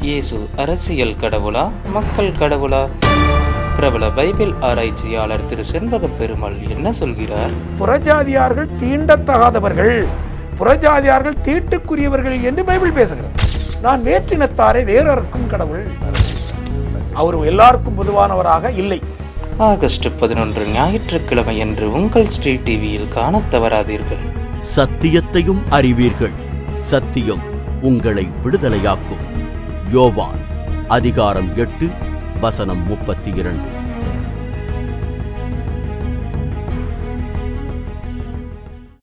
இயேசு அரசியல் கடவுளா மக்கள் கடவுளா பிரபல பைபிள் ஆராய்ச்சியாளர் திரு செண்பக பெருமாள் என்ன சொல்கிறார் புறஜாதியார்கள் தீண்டத்தகாதவர்கள் புறஜாதியார்கள் தீட்டுக்குரியவர்கள் என்று பைபிள் பேசுகிறது நான் வேற்றினத்தாரை வேறறுக்கும் கடவுள் அவர் எல்லாருக்கும் பொதுவானவராக இல்லை ஆகஸ்ட் பதினொன்று ஞாயிற்றுக்கிழமை அன்று உங்கள் ஸ்ரீ டிவியில் காணத் தவறாதீர்கள் சத்தியத்தையும் அறிவீர்கள் சத்தியம் உங்களை விடுதலையாக்கும் யோவான் அதிகாரம் எட்டு வசனம் முப்பத்தி இரண்டு